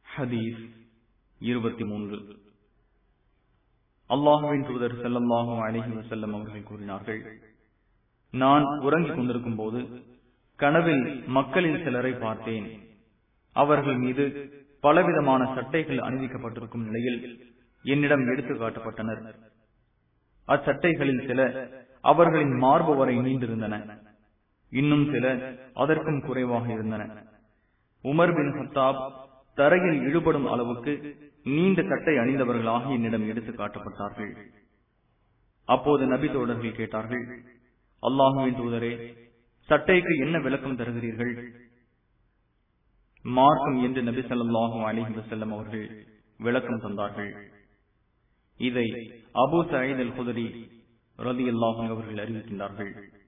ஹதீஸ் இருபத்தி மூன்று அல்லாஹுவின் தூதர் செல்லல்லாஹும் அலிஹி வசல்லம் அவர்கள் கூறினார்கள் நான் உறங்கிக் கொண்டிருக்கும் போது கனவில் மக்களில் சிலரை பார்த்தேன் அவர்கள் மீது பலவிதமான சட்டைகள் அணிவிக்கப்பட்டிருக்கும் நிலையில் என்னிடம் எடுத்து காட்டப்பட்டனர் அச்சட்டைகளில் சில அவர்களின் மார்பு வரை நீண்டிருந்தன இன்னும் சில அதற்கும் குறைவாக இருந்தன உமர் பின் ஹத்தாப் தரையில் இழுபடும் அளவுக்கு நீண்ட சட்டை அணிந்தவர்களாக என்னிடம் எடுத்து காட்டப்பட்டார்கள் அப்போது நபி தோழர்கள் கேட்டார்கள் அல்லாஹுவின் தூதரே சட்டைக்கு என்ன விளக்கம் தருகிறீர்கள் மார்க்கம் என்று நபி சொல்லாஹும் அலிஹி வசல்லம் அவர்கள் விளக்கம் தந்தார்கள் இதை அபு சயீத் அல் குதரி ரதி அல்லாஹும் அவர்கள் அறிவிக்கின்றார்கள்